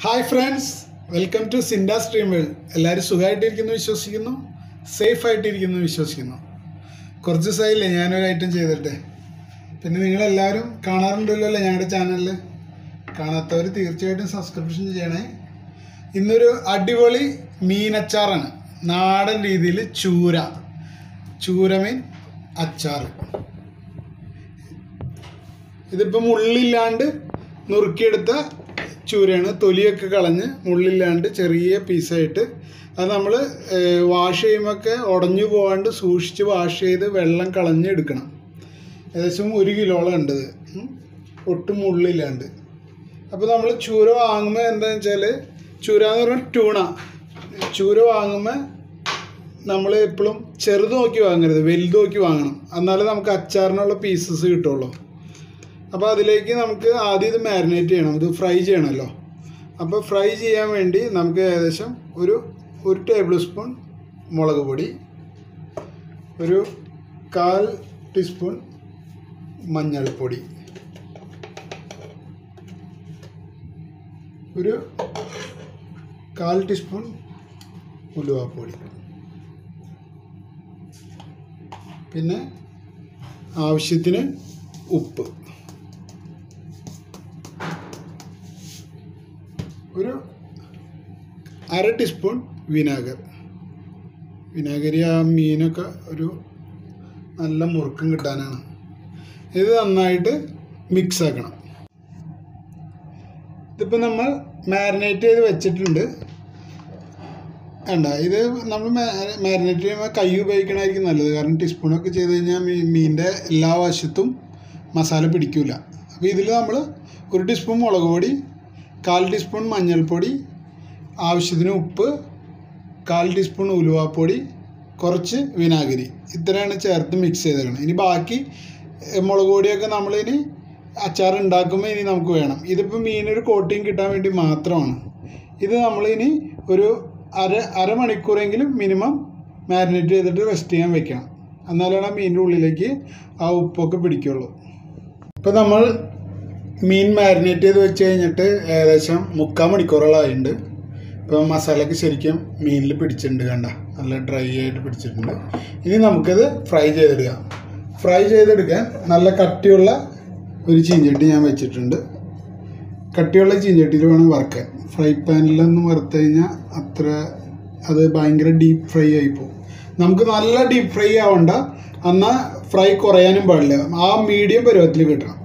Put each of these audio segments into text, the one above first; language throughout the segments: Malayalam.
Hi friends welcome to sinda stream world എല്ലാവരും സുഖമായിട്ടിരിക്കുന്നു വിശ്വസിക്കുന്നു സേഫ് ആയിട്ടിരിക്കുന്നു വിശ്വസിക്കുന്നു കുറച്ച് ദിവസമായില്ലേ ഞാനൊരു ഐറ്റം ചെയ്തിട്ട് പിന്നെ നിങ്ങളെല്ലാവരും കാണാറുണ്ടല്ലോ അല്ലേ ഞങ്ങളുടെ ചാനലിൽ കാണാത്തവർ തീർച്ചയായിട്ടും സബ്സ്ക്രിപ്ഷൻ ചെയ്യണേ ഇന്നൊരു അടിപൊളി മീനച്ചാറാണ് നാടൻ രീതിയിൽ ചൂര ചൂരമീൻ അച്ചാർ ഇതിപ്പോൾ മുള്ളില്ലാണ്ട് നുറുക്കിയെടുത്ത ചൂരയാണ് തൊലിയൊക്കെ കളഞ്ഞ് മുള്ളില്ലാണ്ട് ചെറിയ പീസായിട്ട് അത് നമ്മൾ വാഷ് ചെയ്യുമ്പോഴൊക്കെ ഉടഞ്ഞു പോകാണ്ട് സൂക്ഷിച്ച് വാഷ് ചെയ്ത് വെള്ളം കളഞ്ഞ് എടുക്കണം ഏകദേശം ഒരു കിലോളം ഉണ്ട് ഇത് ഉം. ഒട്ടും മുള്ളില്ലാണ്ട് അപ്പോൾ നമ്മൾ ചൂര വാങ്ങുമ്പോൾ എന്താണെന്ന് വെച്ചാൽ ചൂര എന്ന് പറഞ്ഞാൽ ട്യൂണ ചൂര വാങ്ങുമ്പോൾ നമ്മൾ എപ്പോഴും ചെറുത് നോക്കി വാങ്ങരുത് വലുത് നോക്കി വാങ്ങണം എന്നാലേ നമുക്ക് അച്ചാറിനുള്ള പീസസ് കിട്ടുള്ളൂ അപ്പോൾ അതിലേക്ക് നമുക്ക് ആദ്യം ഇത് മാരിനേറ്റ് ചെയ്യണം ഇത് ഫ്രൈ ചെയ്യണമല്ലോ അപ്പോൾ ഫ്രൈ ചെയ്യാൻ വേണ്ടി നമുക്ക് ഏകദേശം ഒരു ഒരു ടേബിൾ സ്പൂൺ മുളക് പൊടി ഒരു കാൽ ടീസ്പൂൺ മഞ്ഞൾപ്പൊടി ഒരു കാൽ ടീസ്പൂൺ ഉലുവാപ്പൊടി പിന്നെ ആവശ്യത്തിന് ഉപ്പ് ഒരു അര ടീസ്പൂൺ വിനാഗർ വിനാഗിരി ആ മീനൊക്കെ ഒരു നല്ല മുറുക്കം കിട്ടാനാണ് ഇത് നന്നായിട്ട് മിക്സ് ആക്കണം ഇതിപ്പോൾ നമ്മൾ മാരിനേറ്റ് ചെയ്ത് വെച്ചിട്ടുണ്ട് വേണ്ട ഇത് നമ്മൾ മാരിനേറ്റ് ചെയ്യുമ്പോൾ കൈ ഉപയോഗിക്കണമായിരിക്കും നല്ലത് കാരണം ടീസ്പൂണൊക്കെ ചെയ്ത് കഴിഞ്ഞാൽ മീ മീനിൻ്റെ എല്ലാ വശത്തും മസാല പിടിക്കില്ല അപ്പോൾ ഇതിൽ നമ്മൾ ഒരു ടീസ്പൂൺ മുളക് പൊടി കാൽ ടീസ്പൂൺ മഞ്ഞൾപ്പൊടി ആവശ്യത്തിന് ഉപ്പ് കാൽ ടീസ്പൂൺ ഉലുവാപ്പൊടി കുറച്ച് വിനാഗിരി ഇത്രയാണ് ചേർത്ത് മിക്സ് ചെയ്തേക്കണം ഇനി ബാക്കി എ, മുളക് പൊടിയൊക്കെ നമ്മളിനി അച്ചാർ ഉണ്ടാക്കുമ്പോൾ ഇനി നമുക്ക് വേണം ഇതിപ്പോൾ മീനൊരു കോട്ടിങ് കിട്ടാൻ വേണ്ടി മാത്രമാണ് ഇത് നമ്മളിനി ഒരു അര അരമണിക്കൂറെങ്കിലും മിനിമം മാരിനേറ്റ് ചെയ്തിട്ട് റെസ്റ്റ് ചെയ്യാൻ വെക്കണം എന്നാലാണ് ആ മീനിൻ്റെ ഉള്ളിലേക്ക് ആ ഉപ്പൊക്കെ പിടിക്കുള്ളൂ ഇപ്പോൾ നമ്മൾ മീൻ മാരിനേറ്റ് ചെയ്ത് വെച്ച് കഴിഞ്ഞിട്ട് ഏകദേശം മുക്കാൽ മണിക്കൂറോളമായിട്ടുണ്ട് ഇപ്പോൾ മസാലയൊക്കെ ശരിക്കും മീനിൽ പിടിച്ചിട്ടുണ്ട് കണ്ട നല്ല ഡ്രൈ ആയിട്ട് പിടിച്ചിട്ടുണ്ട് ഇനി നമുക്കിത് ഫ്രൈ ചെയ്തെടുക്കാം ഫ്രൈ ചെയ്തെടുക്കാൻ നല്ല കട്ടിയുള്ള ഒരു ചീഞ്ചട്ടി ഞാൻ വെച്ചിട്ടുണ്ട് കട്ടിയുള്ള ചീഞ്ചട്ടിയിൽ വേണം വറുക്കാൻ ഫ്രൈ പാനിലൊന്നും വറുത്ത് കഴിഞ്ഞാൽ അത്ര അത് ഭയങ്കര ഡീപ്പ് ഫ്രൈ ആയി പോകും നമുക്ക് നല്ല ഡീപ്പ് ഫ്രൈ ആവണ്ട എന്നാൽ ഫ്രൈ കുറയാനും പാടില്ല ആ മീഡിയം പരുവത്തിൽ കിട്ടണം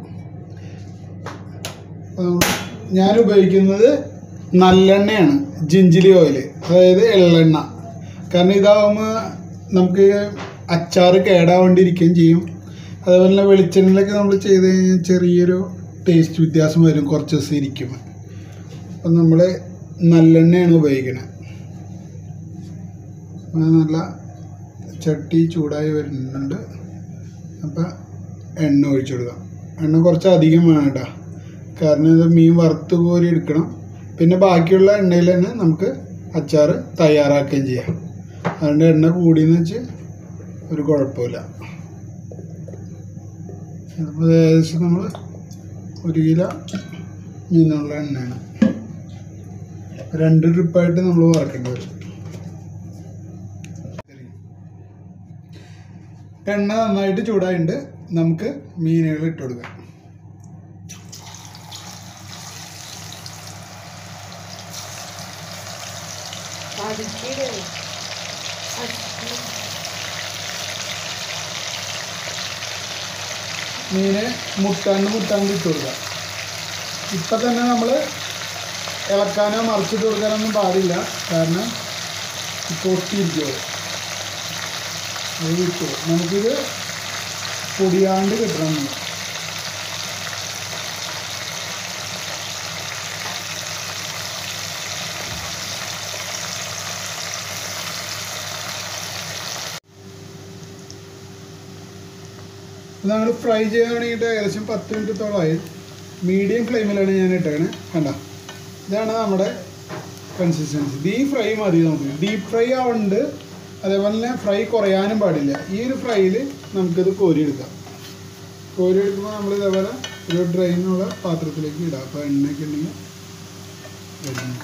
ഉം, ഞാൻ ഉപയോഗിക്കുന്നത് നല്ലെണ്ണയാണ് ജിഞ്ചിലി ഓയിൽ അതായത് എള്ളെണ്ണ കാരണം ഇതാവുമ്പോൾ നമുക്ക് അച്ചാർ കേടാവാണ്ടിരിക്കുകയും ചെയ്യും അതേപോലെ തന്നെ വെളിച്ചെണ്ണയിലൊക്കെ നമ്മൾ ചെയ്ത് കഴിഞ്ഞാൽ ചെറിയൊരു ടേസ്റ്റ് വ്യത്യാസം വരും കുറച്ച് ദിവസം ഇരിക്കുമ്പോൾ അപ്പം നമ്മൾ നല്ലെണ്ണയാണ് ഉപയോഗിക്കുന്നത് അത് നല്ല ചട്ടി ചൂടായി വരുന്നുണ്ട് അപ്പം എണ്ണ ഒഴിച്ചു കൊടുക്കാം എണ്ണ കുറച്ച് അധികം വേണം കേട്ടോ കാരണം ഇത് മീൻ വറുത്ത് കോരി എടുക്കണം പിന്നെ ബാക്കിയുള്ള എണ്ണയിൽ തന്നെ നമുക്ക് അച്ചാർ തയ്യാറാക്കുകയും ചെയ്യാം അതുകൊണ്ട് എണ്ണ കൂടിയെന്ന് വെച്ച് ഒരു കുഴപ്പമില്ല അപ്പോൾ ഏകദേശം നമ്മൾ ഒരു കിലോ മീനുള്ള എണ്ണയാണ് രണ്ട് ട്രിപ്പായിട്ട് നമ്മൾ വറക്കേണ്ടി വരും എണ്ണ നന്നായിട്ട് ചൂടായിട്ടുണ്ട് നമുക്ക് മീനുകൾ ഇട്ട് കൊടുക്കാം അടിച്ചിട് മീന് മുട്ടാണ്ട് മുട്ടാണ്ട് ഇട്ട് കൊടുക്കുക ഇപ്പം തന്നെ നമ്മൾ ഇളക്കാനോ മറിച്ചിട്ട് കൊടുക്കാനൊന്നും പാടില്ല കാരണം പൊട്ടിയിരിക്കുമോ അത് കിട്ടുമോ നമുക്കിത് പൊടിയാണ്ട് കിട്ടണം മീൻ ഇത് നമ്മൾ ഫ്രൈ ചെയ്യാൻ വേണ്ടിയിട്ട് ഏകദേശം പത്ത് മിനിറ്റത്തോളമായി മീഡിയം ഫ്ലെയിമിലാണ് ഞാൻ ഇട്ടേക്കണേ കണ്ട ഇതാണ് നമ്മുടെ കൺസിസ്റ്റൻസി ഡീ ഫ്രൈ മതി നമുക്ക് ഡീപ്പ് ഫ്രൈ ആവുന്നുണ്ട് അതേപോലെ തന്നെ ഫ്രൈ കുറയാനും പാടില്ല ഈ ഒരു ഫ്രൈയിൽ നമുക്കിത് കോരിയെടുക്കാം കോരിയെടുക്കുമ്പോൾ നമ്മൾ ഇതേപോലെ ഒരു ഡ്രെയിനുള്ള പാത്രത്തിലേക്ക് ഇടാം അപ്പോൾ എണ്ണയൊക്കെ ഉണ്ടെങ്കിൽ വരുന്നു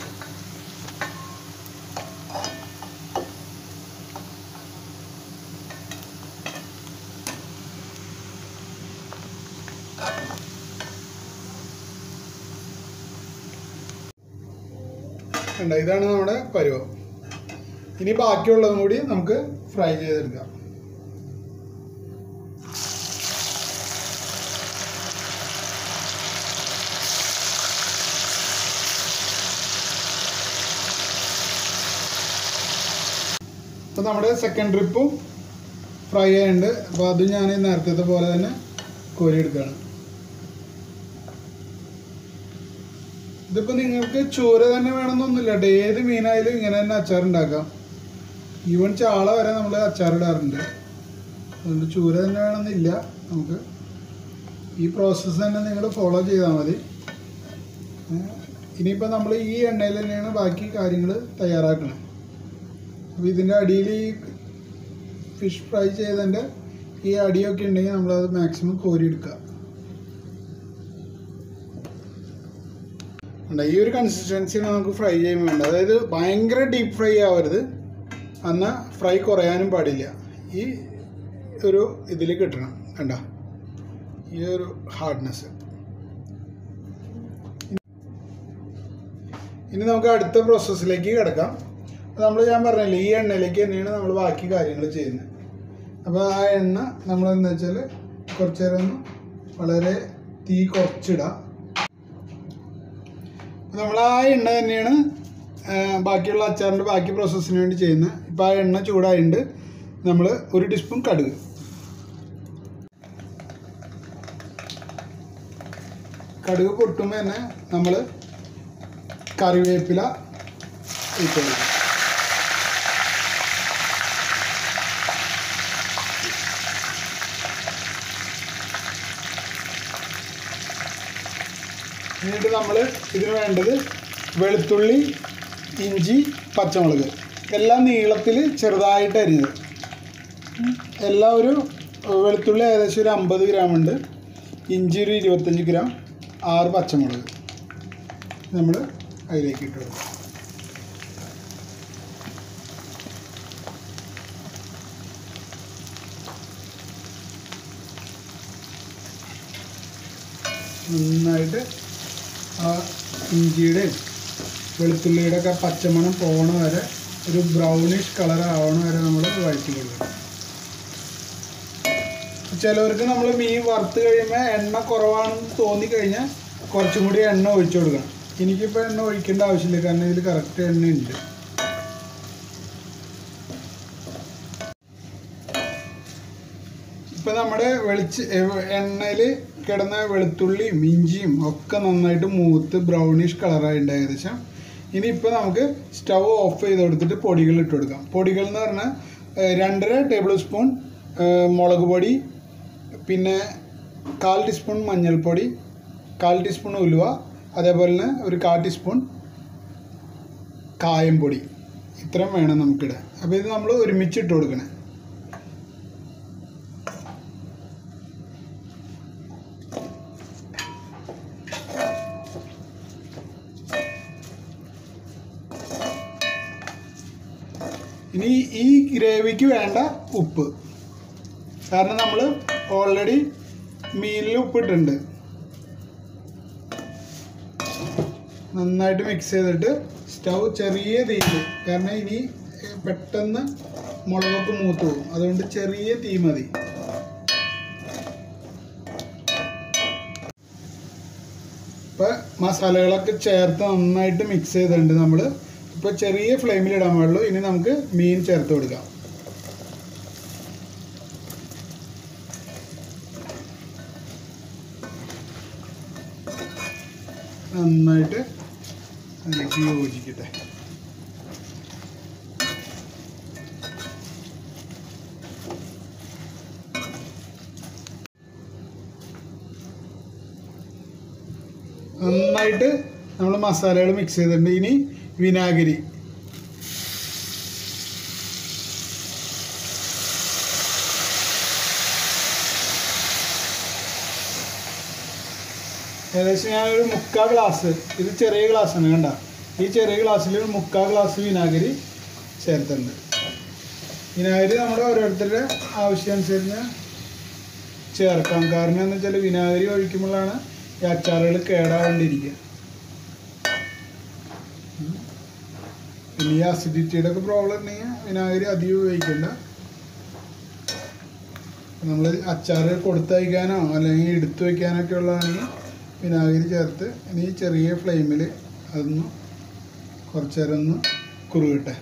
കണ്ട ഇതാണ് നമ്മുടെ പരുവം ഇനി ബാക്കിയുള്ളതും കൂടി നമുക്ക് ഫ്രൈ ചെയ്തെടുക്കാം അപ്പോൾ നമ്മുടെ സെക്കൻഡ് ട്രിപ്പും ഫ്രൈ ആയിട്ടുണ്ട് അപ്പോൾ അത് ഞാൻ നേരത്തെ പോലെ തന്നെ കോരിയെടുക്കുകയാണ് ഇതിപ്പോൾ നിങ്ങൾക്ക് ചൂര തന്നെ വേണമെന്നൊന്നുമില്ല കേട്ടോ ഏത് മീനായാലും ഇങ്ങനെ തന്നെ അച്ചാർ ഉണ്ടാക്കാം ഈവൻ ചാള വരെ നമ്മൾ അച്ചാറിടാറുണ്ട് അതുകൊണ്ട് ചൂര തന്നെ വേണമെന്നില്ല നമുക്ക് ഈ പ്രോസസ്സ് തന്നെ നിങ്ങൾ ഫോളോ ചെയ്താൽ മതി ഏഹ് ഇനിയിപ്പോൾ നമ്മൾ ഈ എണ്ണയിൽ തന്നെയാണ് ബാക്കി കാര്യങ്ങൾ തയ്യാറാക്കുന്നത് അപ്പോൾ ഇതിൻ്റെ അടിയിൽ ഈ ഫിഷ് ഫ്രൈ ചെയ്തതിൻ്റെ ഈ അടിയൊക്കെ ഉണ്ടെങ്കിൽ നമ്മളത് മാക്സിമം കോരിയെടുക്കുക ഉണ്ട് ഈ ഒരു കൺസിസ്റ്റൻസിയാണ് നമുക്ക് ഫ്രൈ ചെയ്യുമ്പോൾ വേണ്ടത് അതായത് ഭയങ്കര ഡീപ്പ് ഫ്രൈ ആവരുത് എന്നാൽ ഫ്രൈ കുറയാനും പാടില്ല ഈ ഒരു ഇതിൽ കിട്ടണം കണ്ട ഈ ഒരു ഹാർഡ്നെസ് ഇനി നമുക്ക് അടുത്ത പ്രോസസ്സിലേക്ക് കിടക്കാം നമ്മൾ ഞാൻ പറഞ്ഞില്ലേ ഈ എണ്ണയിലേക്ക് തന്നെയാണ് നമ്മൾ ബാക്കി കാര്യങ്ങൾ ചെയ്യുന്നത് അപ്പോൾ ആ എണ്ണ നമ്മൾ എന്താ വെച്ചാൽ കുറച്ച് നേരം ഒന്ന് വളരെ തീ കുറച്ചിടാം നമ്മൾ ആ എണ്ണ തന്നെയാണ് ആ, ബാക്കിയുള്ള അച്ചാറിൻ്റെ ബാക്കി പ്രോസസ്സിന് വേണ്ടി ചെയ്യുന്നത് ഇപ്പോൾ ആ എണ്ണ ചൂടായിട്ടുണ്ട് നമ്മൾ ഒരു ടീസ്പൂൺ കടുക് കടുക് പൊട്ടുമ്പോൾ തന്നെ നമ്മൾ കറിവേപ്പില ഇട്ട് കൊടുക്കും എന്നിട്ട് നമ്മൾ ഇതിന് വേണ്ടത് വെളുത്തുള്ളി ഇഞ്ചി പച്ചമുളക് എല്ലാം നീളത്തിൽ ചെറുതായിട്ട് അരിഞ്ഞത് എല്ലാം ഒരു ഏഹ്, വെളുത്തുള്ളി ഏകദേശം ഒരു അമ്പത് ഗ്രാം ഉണ്ട് ഇഞ്ചി ഒരു ഇരുപത്തഞ്ച് ഗ്രാം ആറ് പച്ചമുളക് നമ്മൾ അതിലേക്ക് ഇട്ട് കൊടുക്കും നന്നായിട്ട് ആ ഇഞ്ചിയുടെ വെളുത്തുള്ളിയുടെ ഒക്കെ പച്ചമണം പോണ വരെ ഒരു ബ്രൗണിഷ് കളർ ആവണ വരെ നമ്മൾ വഴറ്റി കൊടുക്കണം ചിലവർക്ക് നമ്മൾ മീൻ വറുത്ത് കഴിയുമ്പോൾ എണ്ണ കുറവാണെന്ന് തോന്നിക്കഴിഞ്ഞാൽ കുറച്ചും കൂടി എണ്ണ ഒഴിച്ചു കൊടുക്കണം എനിക്കിപ്പോൾ എണ്ണ ഒഴിക്കേണ്ട ആവശ്യമില്ല കാരണം ഇതിൽ കറക്റ്റ് എണ്ണ ഉണ്ട് ഇപ്പം നമ്മുടെ വെളിച്ച് എണ്ണയിൽ കിടന്ന വെളുത്തുള്ളിയും ഇഞ്ചിയും ഒക്കെ നന്നായിട്ട് മൂത്ത് ബ്രൗണിഷ് കളറായിട്ടുണ്ട് ഏകദേശം ഇനി ഇപ്പോൾ നമുക്ക് സ്റ്റവ് ഓഫ് ചെയ്ത് കൊടുത്തിട്ട് പൊടികൾ ഇട്ട് കൊടുക്കാം പൊടികൾ എന്ന് പറഞ്ഞാൽ ഏഹ്, രണ്ടര ടേബിൾ സ്പൂൺ ഏഹ്, മുളക് പൊടി പിന്നെ കാൽ ടീസ്പൂൺ മഞ്ഞൾപ്പൊടി കാൽ ടീസ്പൂൺ ഉലുവ അതേപോലെ തന്നെ ഒരു കാൽ ടീസ്പൂൺ കായം പൊടി ഇത്രയും വേണം നമുക്കിടാൻ അപ്പോൾ ഇത് നമ്മൾ ഒരുമിച്ച് ഇട്ട് കൊടുക്കണേ ഇനി ഈ ഗ്രേവിക്ക് വേണ്ട ഉപ്പ് കാരണം നമ്മൾ ഓൾറെഡി മീനിൽ ഉപ്പിട്ടുണ്ട് നന്നായിട്ട് മിക്സ് ചെയ്തിട്ട് സ്റ്റൗ ചെറിയ തീയിൽ കാരണം ഇനി ഏഹ്, പെട്ടെന്ന് മുളകൊക്കെ മൂത്ത് പോകും അതുകൊണ്ട് ചെറിയ തീ മതി ഇപ്പം മസാലകളൊക്കെ ചേർത്ത് നന്നായിട്ട് മിക്സ് ചെയ്തിട്ടുണ്ട് നമ്മൾ ഇപ്പോൾ ചെറിയ ഫ്ലെയിമിൽ ഇടാൻ പാടുള്ളൂ ഇനി നമുക്ക് മീൻ ചേർത്ത് കൊടുക്കാം നന്നായിട്ട് അതിലേക്ക് യോജിക്കട്ടെ നന്നായിട്ട് നമ്മൾ മസാലകൾ മിക്സ് ചെയ്തിട്ടുണ്ട് ഇനി വിനാഗിരി ഏകദേശം ഞാനൊരു മുക്കാൽ ഗ്ലാസ് ഇത് ചെറിയ ഗ്ലാസ്സാണ് കണ്ട ഈ ചെറിയ ഗ്ലാസ്സിൽ മുക്കാൽ ഗ്ലാസ് വിനാഗിരി ചേർത്തിട്ടുണ്ട് വിനാഗിരി നമ്മുടെ ഓരോരുത്തരുടെ ആവശ്യമനുസരിച്ച് ചേർക്കാം കാരണം എന്ന് വെച്ചാൽ വിനാഗിരി ഒഴിക്കുമ്പോഴാണ് ഈ അച്ചാറുകൾ കേടാവാണ്ടിരിക്കുക ഉം. പിന്നെ ഈ അസിഡിറ്റിയുടെ ഒക്കെ പ്രോബ്ലം ഉണ്ടെങ്കിൽ വിനാഗിരി അധികം ഉപയോഗിക്കണ്ട നമ്മൾ അച്ചാർ കൊടുത്തയക്കാനോ അല്ലെങ്കിൽ എടുത്തു വയ്ക്കാനൊക്കെ ഉള്ളതാണെങ്കിൽ വിനാഗിരി ചേർത്ത് ഇനി ചെറിയ ഫ്ലെയിമിൽ അതൊന്ന് കുറച്ച് നേരം ഒന്ന് കുറുകട്ടെ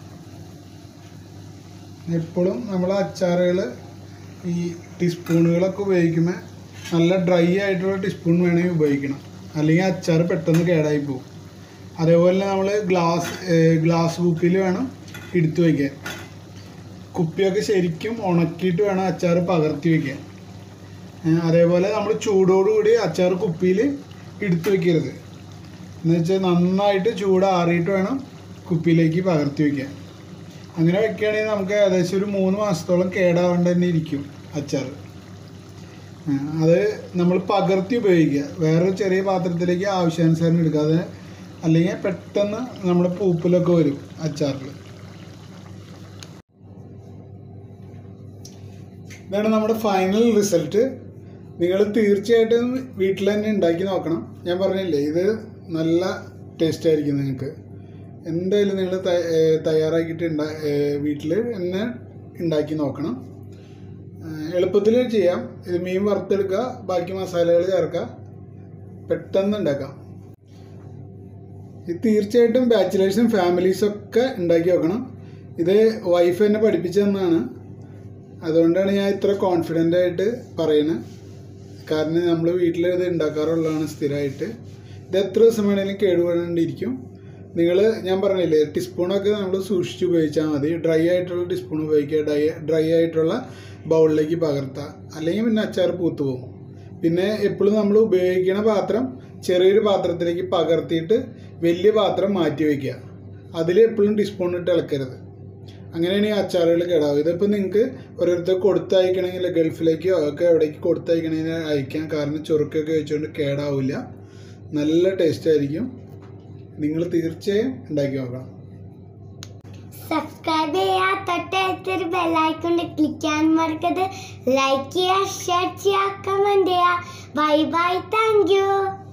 എപ്പോഴും നമ്മൾ അച്ചാറുകൾ ഈ ടീസ്പൂണുകളൊക്കെ ഉപയോഗിക്കുമ്പോൾ നല്ല ഡ്രൈ ആയിട്ടുള്ള ടീസ്പൂൺ വേണമെങ്കിൽ ഉപയോഗിക്കണം അല്ലെങ്കിൽ അച്ചാർ പെട്ടെന്ന് കേടായി പോകും അതേപോലെ നമ്മൾ ഗ്ലാസ് ഗ്ലാസ് കുപ്പിയിൽ വേണം എടുത്തു വയ്ക്കാൻ കുപ്പിയൊക്കെ ശരിക്കും ഉണക്കിയിട്ട് വേണം അച്ചാർ പകർത്തി വയ്ക്കാൻ ഏ, അതേപോലെ നമ്മൾ ചൂടോടുകൂടി അച്ചാർ കുപ്പിയിൽ എടുത്തു വയ്ക്കരുത് എന്ന് വെച്ചാൽ നന്നായിട്ട് ചൂടാറിയിട്ട് വേണം കുപ്പിയിലേക്ക് പകർത്തി വയ്ക്കാൻ അങ്ങനെ വെക്കുകയാണെങ്കിൽ നമുക്ക് ഏകദേശം ഒരു മൂന്ന് മാസത്തോളം കേടാവാണ്ട് തന്നെ ഇരിക്കും അച്ചാർ ആ, അത് നമ്മൾ പകർത്തി ഉപയോഗിക്കുക വേറൊരു ചെറിയ പാത്രത്തിലേക്ക് ആവശ്യാനുസരണം എടുക്കുക അത് അല്ലെങ്കിൽ പെട്ടെന്ന് നമ്മുടെ പൂപ്പിലൊക്കെ വരും അച്ചാറിൽ ഇതാണ് നമ്മുടെ ഫൈനൽ റിസൾട്ട് നിങ്ങൾ തീർച്ചയായിട്ടും വീട്ടിൽ തന്നെ ഉണ്ടാക്കി നോക്കണം ഞാൻ പറഞ്ഞില്ലേ ഇത് നല്ല ടേസ്റ്റ് ആയിരിക്കും നിങ്ങൾക്ക് എന്തായാലും നിങ്ങൾ തയ്യാറാക്കിയിട്ട് ഉണ്ടാ വീട്ടിൽ തന്നെ ഉണ്ടാക്കി നോക്കണം എളുപ്പത്തിൽ ചെയ്യാം ഇത് മീൻ വറുത്തെടുക്കുക ബാക്കി മസാലകൾ ചേർക്കുക പെട്ടെന്ന് ഉണ്ടാക്കാം ഇത് തീർച്ചയായിട്ടും ബാച്ചിലേഴ്സും ഫാമിലീസും ഒക്കെ ഉണ്ടാക്കി വെക്കണം ഇത് വൈഫ് എന്നെ പഠിപ്പിച്ചു തന്നാണ് അതുകൊണ്ടാണ് ഞാൻ ഇത്ര കോൺഫിഡൻ്റ് ആയിട്ട് പറയുന്നത് കാരണം നമ്മൾ വീട്ടിൽ ഇത് ഉണ്ടാക്കാറുള്ളതാണ് സ്ഥിരമായിട്ട് ഇത് എത്ര ദിവസം വേണമെങ്കിലും കേടുപെടാണ്ടിരിക്കും നിങ്ങൾ ഞാൻ പറഞ്ഞില്ലേ ടീസ്പൂണൊക്കെ നമ്മൾ സൂക്ഷിച്ച് ഉപയോഗിച്ചാൽ മതി ഡ്രൈ ആയിട്ടുള്ള ടീസ്പൂൺ ഉപയോഗിക്കുക ഡ്രൈ ഡ്രൈ ആയിട്ടുള്ള ബൗളിലേക്ക് പകർത്തുക അല്ലെങ്കിൽ പിന്നെ അച്ചാർ പൂത്തു പോകും പിന്നെ എപ്പോഴും നമ്മൾ ഉപയോഗിക്കുന്ന പാത്രം ചെറിയൊരു പാത്രത്തിലേക്ക് പകർത്തിയിട്ട് വലിയ പാത്രം മാറ്റി വയ്ക്കുക അതിൽ എപ്പോഴും ടീസ്പൂൺ ഇട്ട് ഇളക്കരുത് അങ്ങനെയാണ് ഈ അച്ചാറുകൾ കേടാവും ഇതിപ്പോൾ നിങ്ങൾക്ക് ഓരോരുത്തർ കൊടുത്തയക്കണമെങ്കിൽ ഗൾഫിലേക്കോ ഒക്കെ എവിടേക്ക് കൊടുത്തയക്കണമെങ്കിൽ അയക്കാം കാരണം ചുരുക്കൊക്കെ വെച്ചുകൊണ്ട് കേടാവില്ല നല്ല ടേസ്റ്റ് ആയിരിക്കും നിങ്ങൾ തീർച്ചയായും ഉണ്ടാക്കി നോക്കണം സബ്സ്ക്രൈബ് ചെയ്യുക തൊട്ടടുത്തൊരു ബെല്ലൈക്കൊണ്ട് ക്ലിക്ക് ചെയ്യാൻ മറക്കരുത് ലൈക്ക് ചെയ്യുക ഷെയർ ചെയ്യുക കമൻറ്റ് ചെയ്യുക ബൈ ബൈ താങ്ക് യു